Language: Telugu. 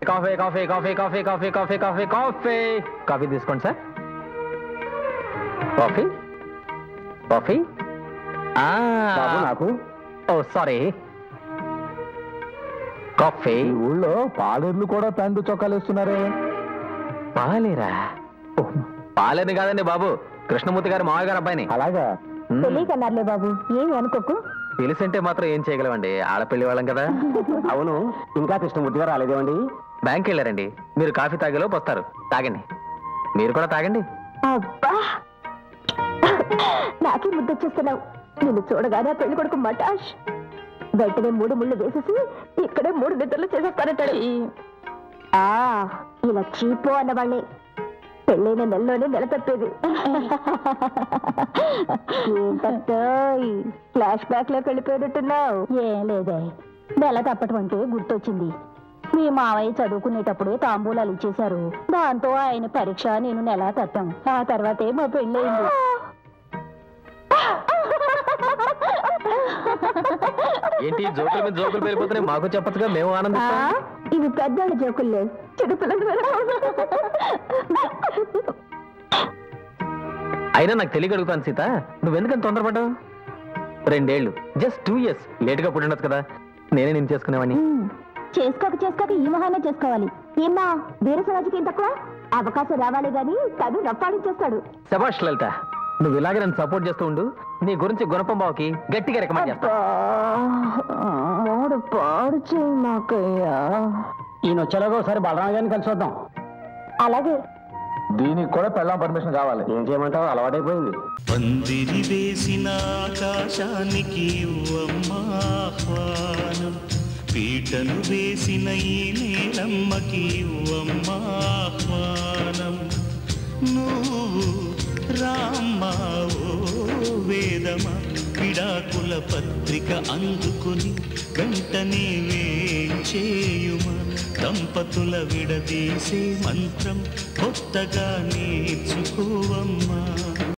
Coffee coffee coffee coffee coffee coffee coffee coffee coffee తీసుకోండి సార్ కాఫీ కాఫీ బాబు నాకు ఓ సారీ కాఫీ ఈ ఊళ్ళో పాలేర్లు కూడా ప్యాంటు చొక్కాలు వేస్తున్నారే పాలేరా ఓ, పాలేని కాదండి బాబు కృష్ణమూర్తి గారి మామయ్య గారు అబ్బాయిని అలాగా మ్మ్. తెలియకన్నారులే బాబు ఏమి అనుకోకు తెలిసింటే మాత్రం ఏం చేయగలమండి ఆడపిల్లి వాళ్ళం కదా అవును ఇంకా కృష్ణమూర్తి గారు రాలేదేమండి బ్యాంక్ వెళ్ళారండి మీరు కాఫీ తాగేలోపు వస్తారు తాగండి మీరు కూడా తాగండి అబ్బా నాకే ముద్దొచ్చేస్తున్నావు నిన్ను చూడగానే పెళ్లి కొడుకు మటాష్ వెంటనే మూడు ముళ్ళు వేసేసి ఇక్కడే మూడు నిద్రలు చేసేస్తారంటాడు ఆ ఇలా చీపు అన్నవాళ్ళే పెళ్ళైన నెలలోనే నెల తప్పేది ఫ్లాష్ బ్యాక్ లోకి వెళ్ళిపోయినట్టున్నావు ఏం లేదే నెల తప్పటం అంటే గుర్తొచ్చింది మీ మావయ్య చదువుకునేటప్పుడే తాంబూలాలు ఇచ్చేశారు దాంతో ఆయన పరీక్ష నేను నెల తప్పాం ఆ తర్వాతే మా పెళ్ళయింది ఏంటి జోకుల మీద జోకులు పెరిగిపోతున్నాయి మాకు చెప్పచ్చుగా మేము ఆనందిస్తాం ఇవి పెద్దోళ్ళ జోకుల్లే చిన్నపిల్లలు అయినా నాకు తెలియగలుగుతాను సీత నువ్వెందుకని తొందరపడ్డావు రెండేళ్లు జస్ట్ టూ ఇయర్స్ లేట్గా పుట్టిండొచ్చు కదా నేనే నేను చేసుకునేవాడిని చేసుకోక చేసుకోక ఈ మొహానే చేసుకోవాలి ఏమ్మా వీర సమాజకి ఏం తక్కువ అవకాశం రావాలి గాని తను రప్పాడించేస్తాడు శభాష్ లలిత నువ్వు ఇలాగే నన్ను సపోర్ట్ చేస్తూ ఉండు నీ గురించి గుణపం బావకి గట్టిగా రికమెండ్ చేస్తా మూడు పాడు చేయి మాకయ్యా ఈయన వచ్చేలాగా ఒకసారి బలరామ గారిని కలిసి వద్దాం అలాగే దీనికి కూడా పెళ్ళాం పర్మిషన్ కావాలి ఏం చేయమంటావు అలవాటైపోయింది పందిరి వేసిన ఆకాశానికి ఇవ్వమ్మా ఆహ్వానం పీటను వేసిన ఈ నేలమ్మకి ఇవ్వమ్మా ఆహ్వానం నువ్వు రామ్మా ఓ వేదమా విడాకుల పత్రిక అందుకుని వెంటనే వేంచేయుమా దంపతుల విడదీసే మంత్రం కొత్తగా నేర్చుకోవమ్మా